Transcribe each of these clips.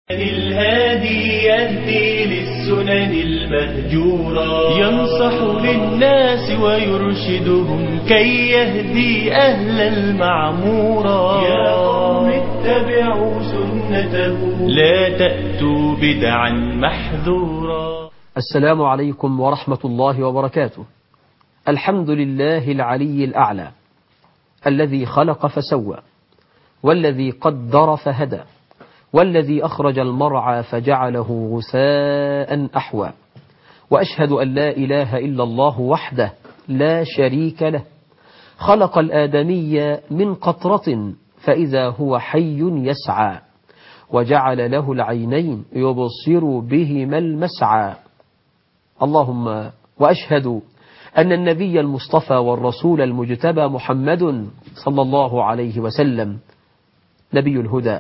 الهادي يهدي للسنن المهجورة ينصح للناس ويرشدهم كي يهدي أهل المعمورة يا قوم اتبعوا سنته لا تأتوا بدعا محذورا السلام عليكم ورحمة الله وبركاته الحمد لله العلي الأعلى الذي خلق فسوى والذي قدر فهدى والذي أخرج المرعى فجعله غثاء أحوى وأشهد أن لا إله إلا الله وحده لا شريك له خلق الآدمي من قطرة فإذا هو حي يسعى وجعل له العينين يبصر بهما المسعى اللهم وأشهد أن النبي المصطفى والرسول المجتبى محمد صلى الله عليه وسلم نبي الهدى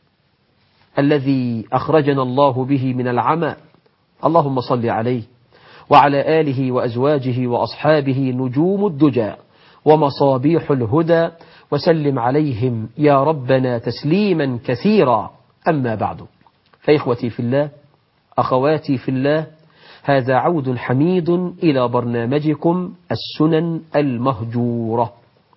الذي أخرجنا الله به من العمى اللهم صل عليه وعلى آله وأزواجه وأصحابه نجوم الدجى ومصابيح الهدى وسلم عليهم يا ربنا تسليما كثيرا أما بعد فإخوتي في الله أخواتي في الله هذا عود حميد إلى برنامجكم السنن المهجورة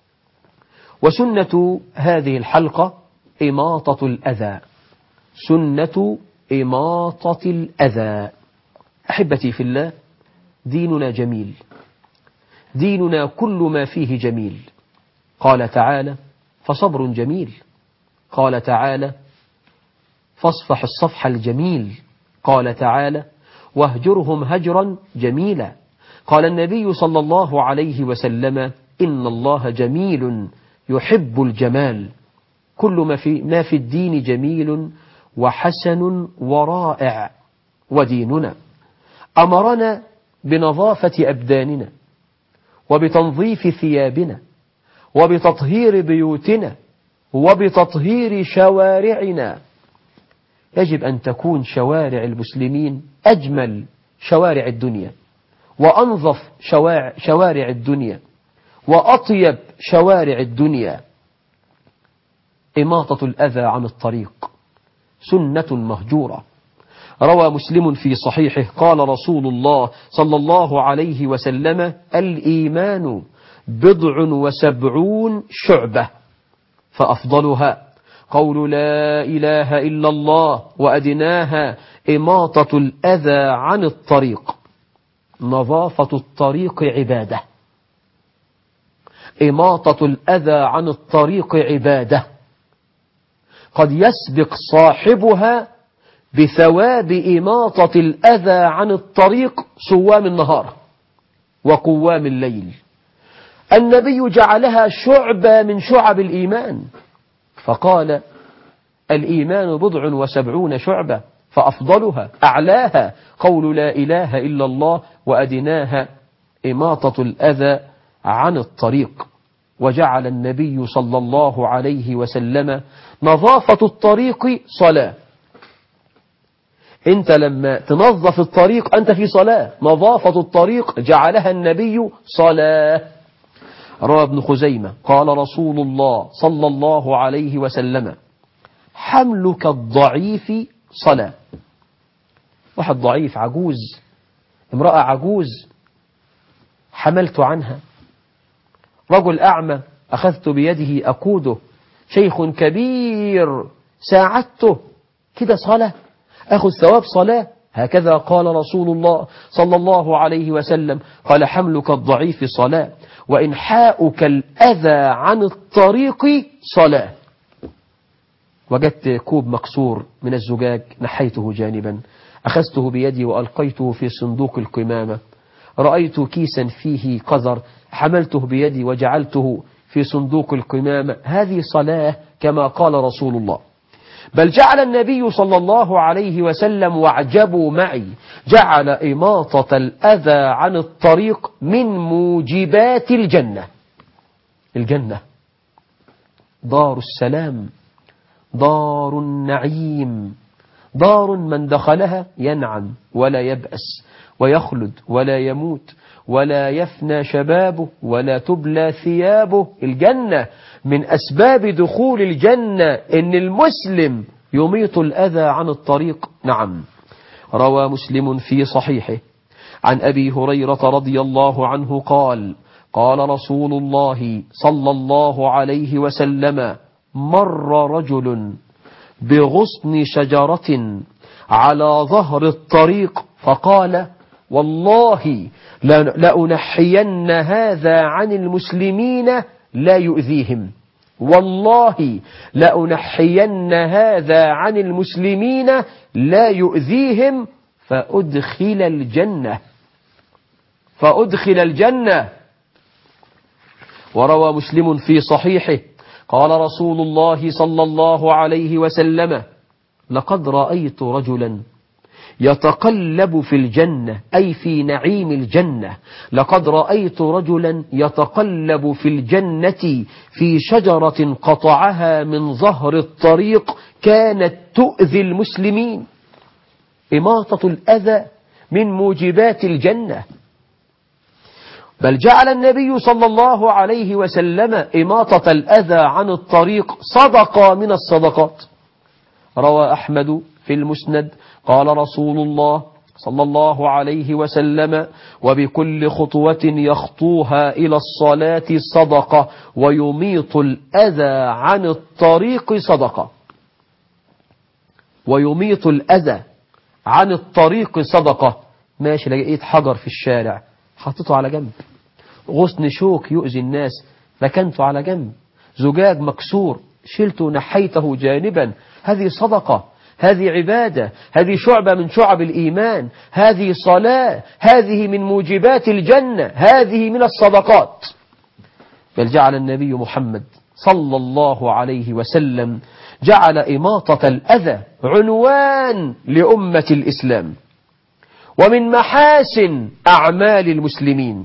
وسنة هذه الحلقة إماطة الأذى سنة إماطة الأذى أحبتي في الله ديننا جميل ديننا كل ما فيه جميل قال تعالى فصبر جميل قال تعالى فاصفح الصفح الجميل قال تعالى واهجرهم هجرا جميلا قال النبي صلى الله عليه وسلم إن الله جميل يحب الجمال كل ما في, ما في الدين جميل وحسن ورائع وديننا أمرنا بنظافة أبداننا وبتنظيف ثيابنا وبتطهير بيوتنا وبتطهير شوارعنا يجب أن تكون شوارع المسلمين أجمل شوارع الدنيا وأنظف شوارع الدنيا وأطيب شوارع الدنيا إماطة الأذى عن الطريق سنة مهجورة روى مسلم في صحيحه قال رسول الله صلى الله عليه وسلم الإيمان بضع وسبعون شعبة فأفضلها قول لا إله إلا الله وأدناها إماطة الأذى عن الطريق نظافة الطريق عبادة إماطة الأذى عن الطريق عبادة قد يسبق صاحبها بثواب إماطة الأذى عن الطريق صوام النهار وقوام الليل النبي جعلها شعبة من شعب الإيمان فقال الإيمان بضع وسبعون شعبة فأفضلها أعلاها قول لا إله إلا الله وأدناها إماطة الأذى عن الطريق وجعل النبي صلى الله عليه وسلم نظافة الطريق صلاة انت لما تنظف الطريق أنت في صلاة نظافة الطريق جعلها النبي صلاة روى ابن خزيمة قال رسول الله صلى الله عليه وسلم حملك الضعيف صلاة واحد ضعيف عجوز امرأة عجوز حملت عنها رجل أعمى أخذت بيده أقوده شيخ كبير ساعدته كده صلاة أخذ ثواب صلاة هكذا قال رسول الله صلى الله عليه وسلم قال حملك الضعيف صلاة وإنحاؤك الأذى عن الطريق صلاة وجدت كوب مكسور من الزجاج نحيته جانبا أخذته بيدي وألقيته في صندوق القمامة رأيت كيسا فيه قذر حملته بيدي وجعلته في صندوق القمامة هذه صلاة كما قال رسول الله بل جعل النبي صلى الله عليه وسلم واعجبوا معي جعل إماطة الأذى عن الطريق من موجبات الجنة الجنة دار السلام دار النعيم دار من دخلها ينعم ولا يبأس ويخلد ولا يموت ولا يفنى شبابه ولا تبلى ثيابه الجنة من أسباب دخول الجنة إن المسلم يميط الأذى عن الطريق نعم روى مسلم في صحيحه عن أبي هريرة رضي الله عنه قال قال رسول الله صلى الله عليه وسلم مر رجل بغصن شجرة على ظهر الطريق فقال والله لأنحين هذا عن المسلمين لا يؤذيهم والله لأنحين هذا عن المسلمين لا يؤذيهم فأدخل الجنة فأدخل الجنة وروى مسلم في صحيحه قال رسول الله صلى الله عليه وسلم لقد رأيت رجلا يتقلب في الجنة أي في نعيم الجنة لقد رأيت رجلا يتقلب في الجنة في شجرة قطعها من ظهر الطريق كانت تؤذي المسلمين إماطة الأذى من موجبات الجنة بل جعل النبي صلى الله عليه وسلم إماطة الأذى عن الطريق صدقة من الصدقات روى أحمد في المسند قال رسول الله صلى الله عليه وسلم وبكل خطوة يخطوها إلى الصلاة صدقة ويميط الأذى عن الطريق صدقة ويميط الأذى عن الطريق صدقة ماشي لقيت حجر في الشارع حطيته على جنب غصن شوك يؤذي الناس ركنته على جنب زجاج مكسور شلته نحيته جانبا هذه صدقة هذه عبادة هذه شعبة من شعب الإيمان هذه صلاة هذه من موجبات الجنة هذه من الصدقات بل جعل النبي محمد صلى الله عليه وسلم جعل إماطة الأذى عنوان لأمة الإسلام ومن محاسن أعمال المسلمين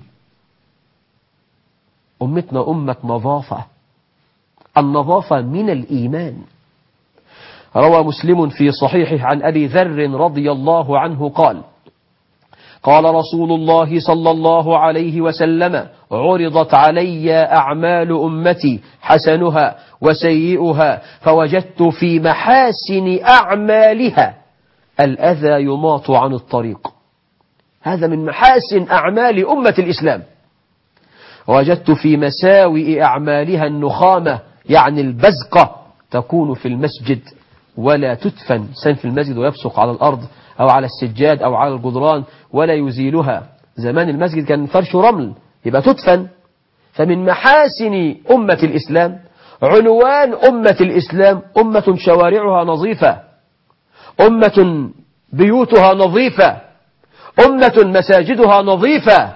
أمتنا أمة نظافة النظافة من الإيمان روى مسلم في صحيحه عن أبي ذر رضي الله عنه قال قال رسول الله صلى الله عليه وسلم عرضت علي أعمال أمتي حسنها وسيئها فوجدت في محاسن أعمالها الأذى يماط عن الطريق هذا من محاسن أعمال أمة الإسلام وجدت في مساوئ أعمالها النخامة يعني البزقة تكون في المسجد ولا تدفن سن في المسجد ويبصق على الأرض أو على السجاد أو على الجدران ولا يزيلها زمان المسجد كان فرش رمل يبقى تدفن فمن محاسن أمة الإسلام عنوان أمة الإسلام أمة شوارعها نظيفة أمة بيوتها نظيفة أمة مساجدها نظيفة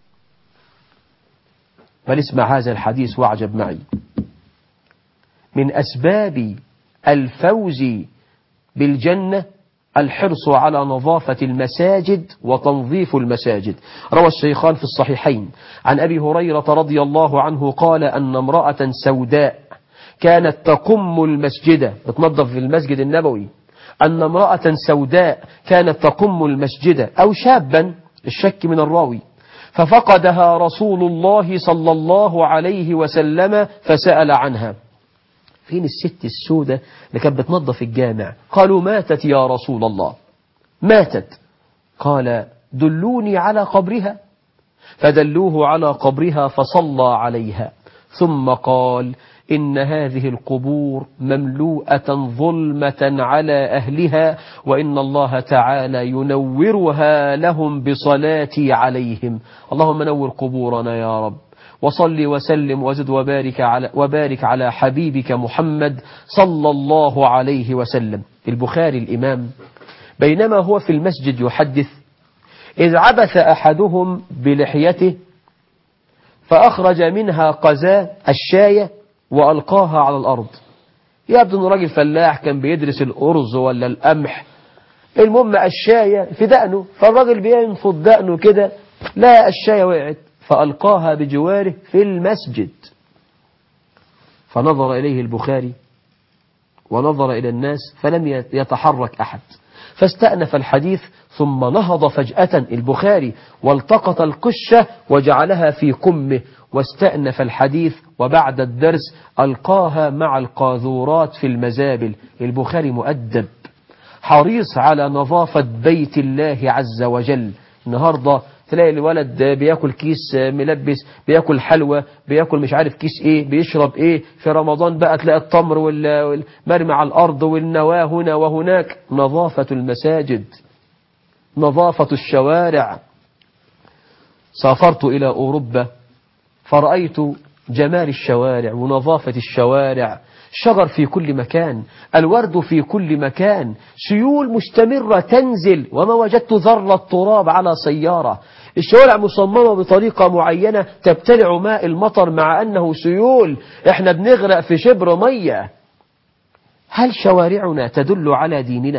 بل اسمع هذا الحديث واعجب معي من أسباب الفوز بالجنة الحرص على نظافة المساجد وتنظيف المساجد روى الشيخان في الصحيحين عن أبي هريرة رضي الله عنه قال أن امرأة سوداء كانت تقم المسجد بتنظف في المسجد النبوي أن امرأة سوداء كانت تقم المسجد أو شابا الشك من الراوي ففقدها رسول الله صلى الله عليه وسلم فسأل عنها فين الست السودة اللي كانت بتنظف الجامع قالوا ماتت يا رسول الله ماتت قال دلوني على قبرها فدلوه على قبرها فصلى عليها ثم قال إن هذه القبور مملوءة ظلمة على أهلها وإن الله تعالى ينورها لهم بصلاتي عليهم اللهم نور قبورنا يا رب وصل وسلم وزد وبارك على, وبارك على حبيبك محمد صلى الله عليه وسلم البخاري الإمام بينما هو في المسجد يحدث إذ عبث أحدهم بلحيته فأخرج منها قزاة الشاية وألقاها على الأرض يبدو أنه راجل فلاح كان بيدرس الأرز ولا القمح المهم الشاية في دقنه فالراجل بينفض دقنه كده لا الشاية وقعت فألقاها بجواره في المسجد فنظر إليه البخاري ونظر إلى الناس فلم يتحرك أحد فاستأنف الحديث ثم نهض فجأة البخاري والتقط القشة وجعلها في كمه واستأنف الحديث وبعد الدرس ألقاها مع القاذورات في المزابل البخاري مؤدب حريص على نظافة بيت الله عز وجل النهاردة تلاقي الولد بياكل كيس ملبس بياكل حلوى بياكل مش عارف كيس ايه بيشرب ايه في رمضان بقى تلاقي التمر والمرمي على الارض والنواه هنا وهناك نظافة المساجد نظافة الشوارع سافرت الى اوروبا فرأيت جمال الشوارع ونظافة الشوارع شجر في كل مكان الورد في كل مكان سيول مستمرة تنزل وما وجدت ذرة تراب على سيارة الشوارع مصممة بطريقة معينة تبتلع ماء المطر مع أنه سيول احنا بنغرق في شبر مية هل شوارعنا تدل على ديننا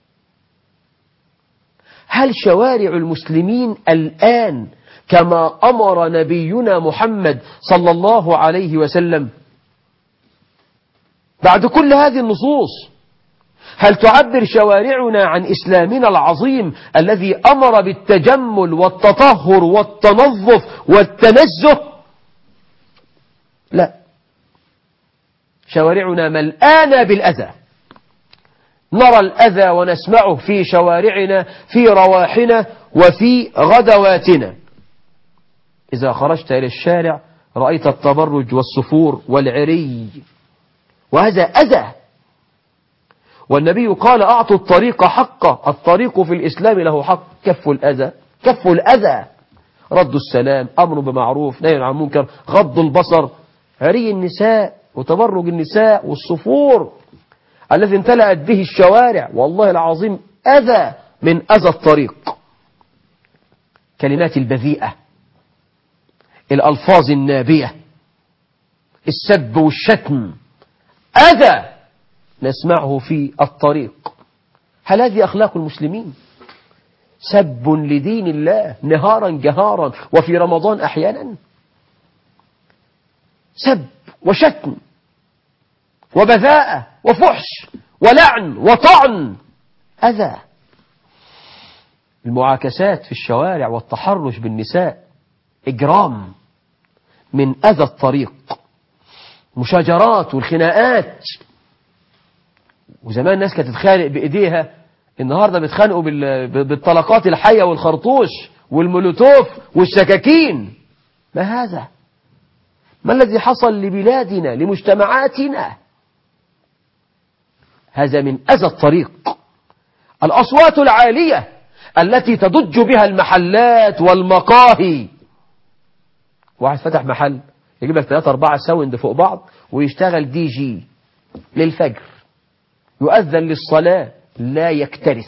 هل شوارع المسلمين الآن كما أمر نبينا محمد صلى الله عليه وسلم بعد كل هذه النصوص هل تعبر شوارعنا عن إسلامنا العظيم الذي أمر بالتجمل والتطهر والتنظف والتنزه لا شوارعنا ملآنة بالأذى نرى الأذى ونسمعه في شوارعنا في رواحنا وفي غدواتنا إذا خرجت إلى الشارع رأيت التبرج والصفور والعري وهذا أذى والنبي قال أعطوا الطريق حقه الطريق في الإسلام له حق كف الأذى كف الأذى رد السلام أمر بمعروف نهي عن منكر غض البصر عري النساء وتبرج النساء والصفور الذي امتلأت به الشوارع والله العظيم أذى من أذى الطريق كلمات البذيئة الألفاظ النابية السب والشتم أذى نسمعه في الطريق هل هذه أخلاق المسلمين سب لدين الله نهارا جهارا وفي رمضان أحيانا سب وشتم وبذاءة وفحش ولعن وطعن أذى المعاكسات في الشوارع والتحرش بالنساء إجرام من أذى الطريق مشاجرات والخناقات وزمان الناس كانت تتخانق بإيديها النهاردة بيتخانقوا بالطلقات الحية والخرطوش والمولوتوف والسكاكين ما هذا ما الذي حصل لبلادنا لمجتمعاتنا هذا من أذى الطريق الأصوات العالية التي تضج بها المحلات والمقاهي واحد فتح محل يجيب لك 3 4 ساوند فوق بعض ويشتغل دي جي للفجر يؤذن للصلاة لا يكترث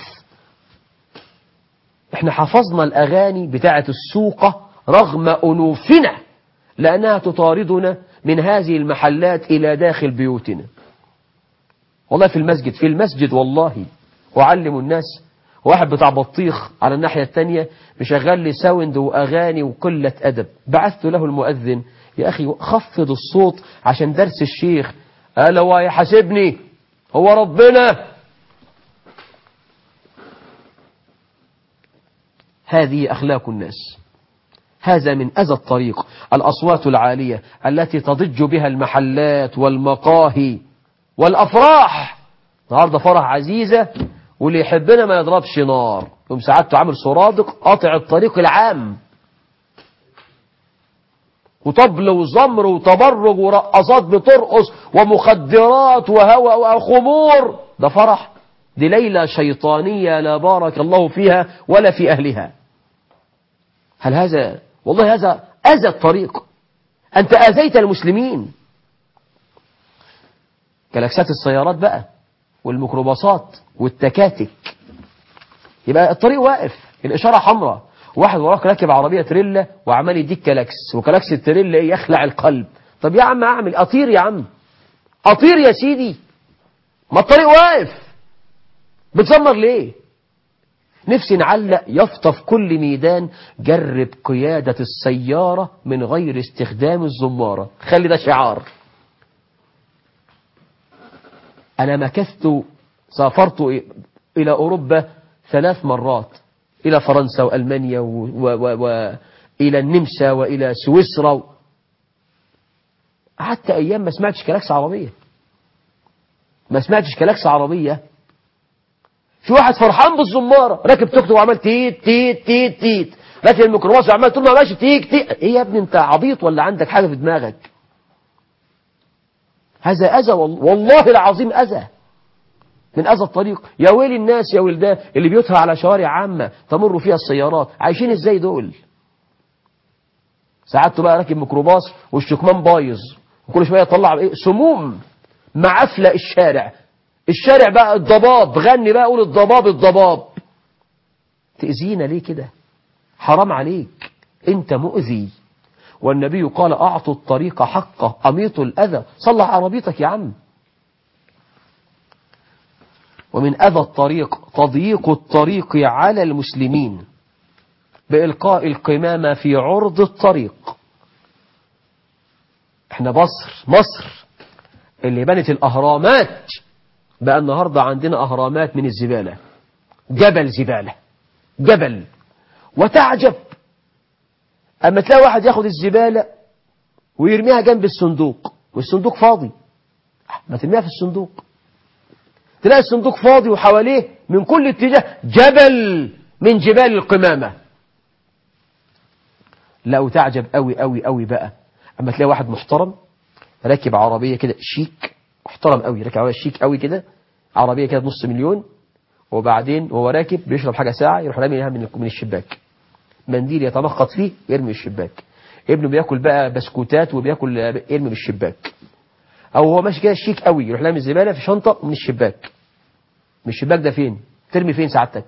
احنا حفظنا الأغاني بتاعة السوقة رغم أنوفنا لأنها تطاردنا من هذه المحلات إلى داخل بيوتنا والله في المسجد في المسجد والله وعلم الناس واحد بتاع بطيخ على الناحية التانية مشغل لي ساوند وأغاني وقلة أدب بعثت له المؤذن يا أخي خفض الصوت عشان درس الشيخ قال هو يحاسبني هو ربنا هذه أخلاق الناس هذا من أذى الطريق الأصوات العالية التي تضج بها المحلات والمقاهي والأفراح النهاردة فرح عزيزة واللي يحبنا ما يضربش نار يوم سعادته عامل سرادق قاطع الطريق العام وطبل وزمر وتبرج ورقصات بترقص ومخدرات وهوى وخمور ده فرح دي ليلة شيطانية لا بارك الله فيها ولا في أهلها هل هذا والله هذا أذى الطريق أنت أذيت المسلمين كلاكسات السيارات بقى والميكروباصات والتكاتك يبقى الطريق واقف الإشارة حمراء واحد وراك راكب عربية تريلا وعمال يديك كلاكس وكلاكس التريلا ايه يخلع القلب طب يا عم اعمل اطير يا عم اطير يا سيدي ما الطريق واقف بتزمر ليه نفسي نعلق يافطة في كل ميدان جرب قيادة السيارة من غير استخدام الزمارة خلي ده شعار أنا مكثت سافرت إلى أوروبا ثلاث مرات إلى فرنسا وألمانيا وإلى النمسا وإلى سويسرا و... قعدت أيام ما سمعتش كلاكس عربية ما سمعتش كلاكس عربية في واحد فرحان بالزمارة راكب توك توك وعمال تيت تيت تيت تيت راكب الميكروباص وعمال طول ما ماشي تيك تيك ايه يا ابني انت عبيط ولا عندك حاجة في دماغك هذا أذى والله العظيم أذى من أذى الطريق يا ويل الناس يا ولدان اللي بيوتها على شوارع عامة تمر فيها السيارات عايشين ازاي دول ساعات بقى راكب ميكروباص والشكمان بايظ وكل شوية يطلع ايه سموم معفلة الشارع الشارع بقى الضباب غني بقى قول الضباب الضباب تأذينا ليه كده حرام عليك انت مؤذي والنبي قال أعطوا الطريق حقه أميطوا الأذى صلح عربيتك يا عم ومن أذى الطريق تضييق الطريق على المسلمين بإلقاء القمامة في عرض الطريق احنا مصر مصر اللي بنت الأهرامات بقى النهاردة عندنا أهرامات من الزبالة جبل زبالة جبل وتعجب أما تلاقي واحد ياخد الزبالة ويرميها جنب الصندوق والصندوق فاضي ما ترميها في الصندوق تلاقي الصندوق فاضي وحواليه من كل اتجاه جبل من جبال القمامة لا وتعجب قوي قوي قوي بقى أما تلاقي واحد محترم راكب عربية كده شيك محترم قوي راكب عربية شيك قوي كده عربية كده نص مليون وبعدين وهو راكب بيشرب حاجة ساعة يروح راميها من من الشباك منديل يتنخط فيه يرمي الشباك ابنه بياكل بقى بسكوتات وبياكل يرمي من الشباك او هو ماشي كده شيك قوي يروح لامي الزباله في شنطه من الشباك من الشباك ده فين ترمي فين سعادتك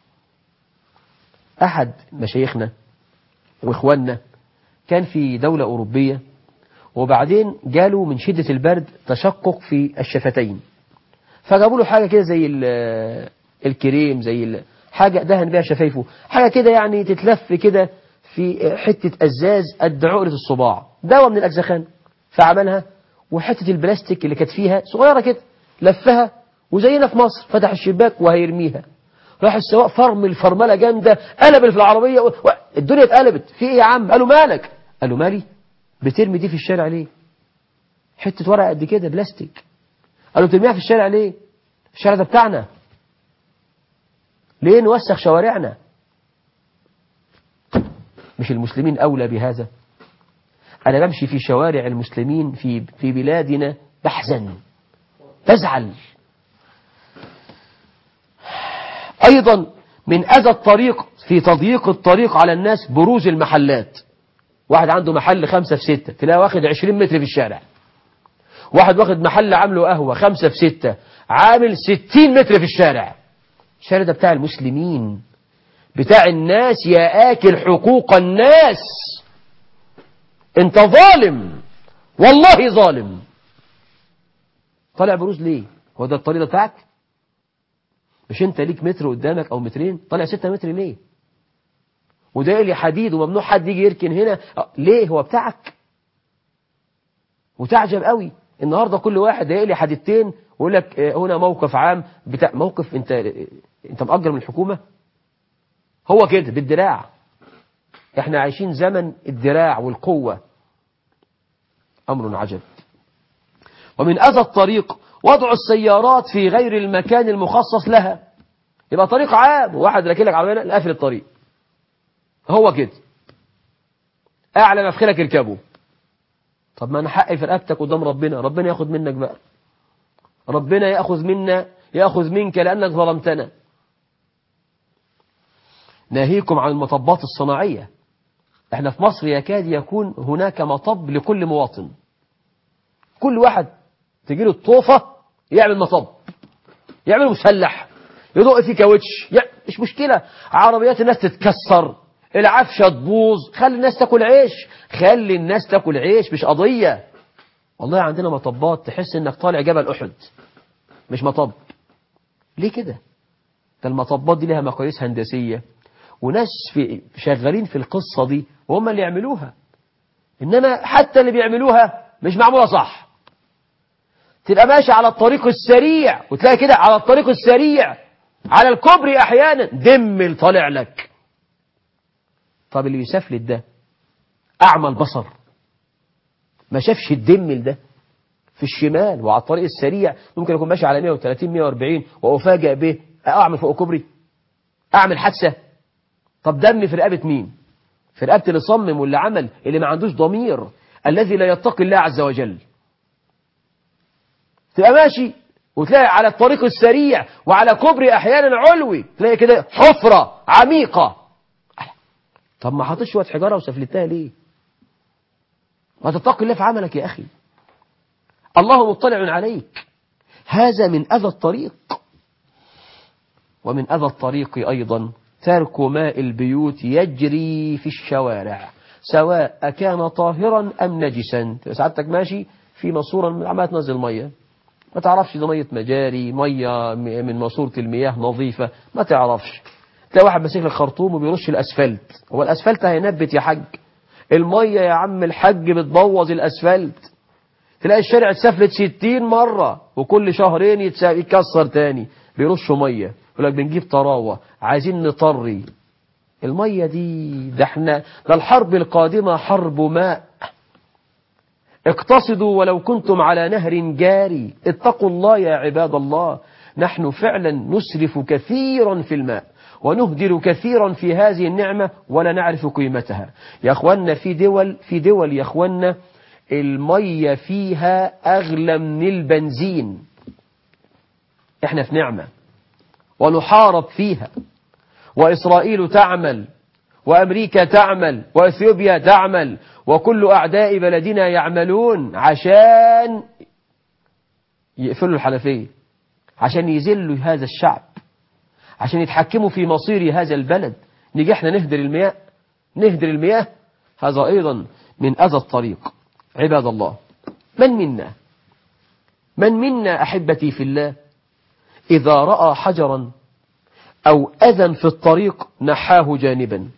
احد مشايخنا واخواننا كان في دولة أوروبية وبعدين جاله من شدة البرد تشقق في الشفتين فجابوا له حاجة كده زي الكريم زي حاجة دهن بيها شفايفه حاجة كده يعني تتلف كده في حتة أزاز قد عقلة الصباع دواء من الأجزخان فعملها وحتة البلاستيك اللي كانت فيها صغيرة كده لفها وزينا في مصر فتح الشباك وهيرميها راح السواق فرم الفرملة جامدة قلب في العربية و... الدنيا اتقلبت في ايه يا عم قالوا مالك قالوا مالي بترمي دي في الشارع ليه حتة ورقة قد كده بلاستيك قالوا بترميها في الشارع ليه الشارع ده بتاعنا ليه نوسخ شوارعنا مش المسلمين أولى بهذا أنا بمشي في شوارع المسلمين في في بلادنا بحزن بزعل أيضا من أذى الطريق في تضييق الطريق على الناس بروز المحلات واحد عنده محل خمسة في ستة تلاقيه واخد عشرين متر في الشارع واحد واخد محل عامله قهوة خمسة في ستة عامل ستين متر في الشارع الشارع ده بتاع المسلمين بتاع الناس يا آكل حقوق الناس انت ظالم والله ظالم طالع بروز ليه هو ده الطريق بتاعك مش انت ليك متر قدامك او مترين طالع ستة متر ليه وده لي حديد وممنوع حد يجي يركن هنا ليه هو بتاعك وتعجب قوي النهاردة كل واحد يقلي حديدتين ويقول لك هنا موقف عام بتاع موقف انت انت مأجر من الحكومة هو كده بالدراع احنا عايشين زمن الدراع والقوة امر عجب ومن اذى الطريق وضع السيارات في غير المكان المخصص لها يبقى طريق عام واحد راكب لك عربيه قافل الطريق هو كده اعلى مفخلك اركبه طب ما انا حقي في رقبتك قدام ربنا ربنا ياخد منك بقى ربنا ياخذ منا ياخذ منك لانك ظلمتنا ناهيكم عن المطبات الصناعيه احنا في مصر يكاد يكون هناك مطب لكل مواطن كل واحد تجي له الطوفة يعمل مطب يعمل مسلح يضق فيه كاوتش يعني مش مشكلة عربيات الناس تتكسر العفشة تبوظ خلي الناس تاكل عيش خلي الناس تاكل عيش مش قضية والله عندنا مطبات تحس انك طالع جبل احد مش مطب ليه كده ده المطبات دي لها مقاييس هندسية وناس في شغالين في القصة دي وهم اللي يعملوها انما حتى اللي بيعملوها مش معمولة صح تبقى ماشي على الطريق السريع وتلاقي كده على الطريق السريع على الكوبري أحيانا دم طالع لك طب اللي يسفلت ده أعمى البصر ما شافش الدم ده في الشمال وعلى الطريق السريع ممكن يكون ماشي على 130 140 وأفاجأ به أعمل فوق كوبري أعمل حادثة طب دم في رقبة مين في رقبة اللي صمم واللي عمل اللي ما عندوش ضمير الذي لا يتقي الله عز وجل تبقى ماشي وتلاقي على الطريق السريع وعلى كوبري أحيانا علوي تلاقي كده حفرة عميقة طب ما حطيتش شوية حجارة وسفلتها ليه ما تتقي الله في عملك يا أخي الله مطلع عليك هذا من أذى الطريق ومن أذى الطريق أيضا ترك ماء البيوت يجري في الشوارع سواء أكان طاهرا أم نجسا سعادتك ماشي في ماسورة من عمالة تنزل مية ما تعرفش ده مية مجاري مية من ماسورة المياه نظيفة ما تعرفش تلاقي واحد ماسك لك خرطوم وبيرش الأسفلت هو الأسفلت هينبت يا حاج المية يا عم الحاج بتبوظ الأسفلت تلاقي الشارع اتسفلت 60 مرة وكل شهرين يتكسر تاني بيرشوا مية يقول لك بنجيب طراوة عايزين نطري المية دي ده احنا ده الحرب القادمة حرب ماء اقتصدوا ولو كنتم على نهر جاري اتقوا الله يا عباد الله نحن فعلا نسرف كثيرا في الماء ونهدر كثيرا في هذه النعمة ولا نعرف قيمتها يا أخوانا في دول في دول يا أخوانا المية فيها أغلى من البنزين احنا في نعمة ونحارب فيها وإسرائيل تعمل وأمريكا تعمل وإثيوبيا تعمل وكل أعداء بلدنا يعملون عشان يقفلوا الحنفية عشان يذلوا هذا الشعب عشان يتحكموا في مصير هذا البلد نيجي احنا نهدر المياه نهدر المياه هذا أيضا من أذى الطريق عباد الله من منا من منا أحبتي في الله إذا رأى حجرا أو أذى في الطريق نحاه جانبا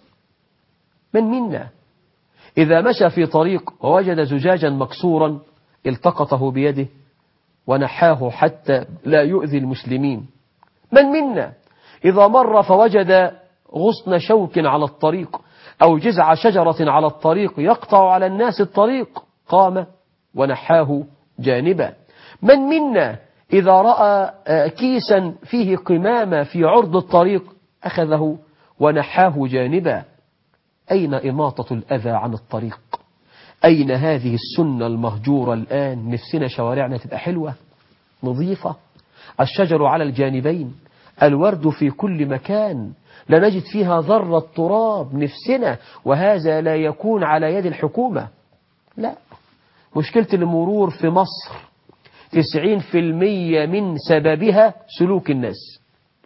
من منا إذا مشى في طريق ووجد زجاجا مكسورا التقطه بيده ونحاه حتى لا يؤذي المسلمين من منا إذا مر فوجد غصن شوك على الطريق أو جزع شجرة على الطريق يقطع على الناس الطريق قام ونحاه جانبا من منا إذا رأى كيسا فيه قمامة في عرض الطريق أخذه ونحاه جانبا أين إماطة الأذى عن الطريق أين هذه السنة المهجورة الآن نفسنا شوارعنا تبقى حلوة نظيفة الشجر على الجانبين الورد في كل مكان لا نجد فيها ذرة تراب نفسنا وهذا لا يكون على يد الحكومة لا مشكلة المرور في مصر تسعين في المية من سببها سلوك الناس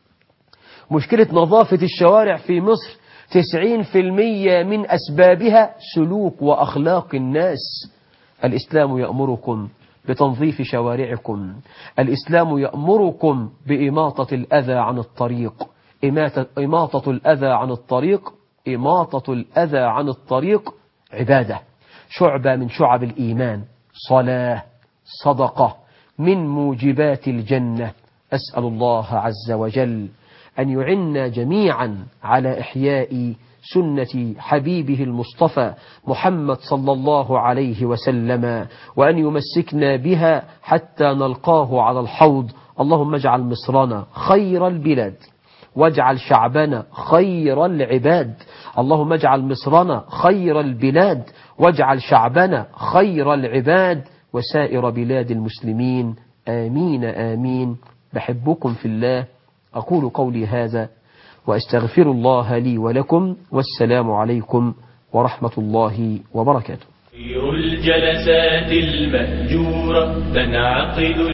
مشكلة نظافة الشوارع في مصر تسعين في المية من أسبابها سلوك وأخلاق الناس الإسلام يأمركم بتنظيف شوارعكم الإسلام يأمركم بإماطة الأذى عن الطريق إماطة الأذى عن الطريق إماطة الأذى عن الطريق عبادة شعبة من شعب الإيمان صلاة صدقة من موجبات الجنة أسأل الله عز وجل أن يعنا جميعا على إحياء سنة حبيبه المصطفى محمد صلى الله عليه وسلم وأن يمسكنا بها حتى نلقاه على الحوض اللهم اجعل مصرنا خير البلاد واجعل شعبنا خير العباد اللهم اجعل مصرنا خير البلاد واجعل شعبنا خير العباد وسائر بلاد المسلمين آمين آمين بحبكم في الله أقول قولي هذا وأستغفر الله لي ولكم والسلام عليكم ورحمة الله وبركاته خير الجلسات المهجورة تنعقد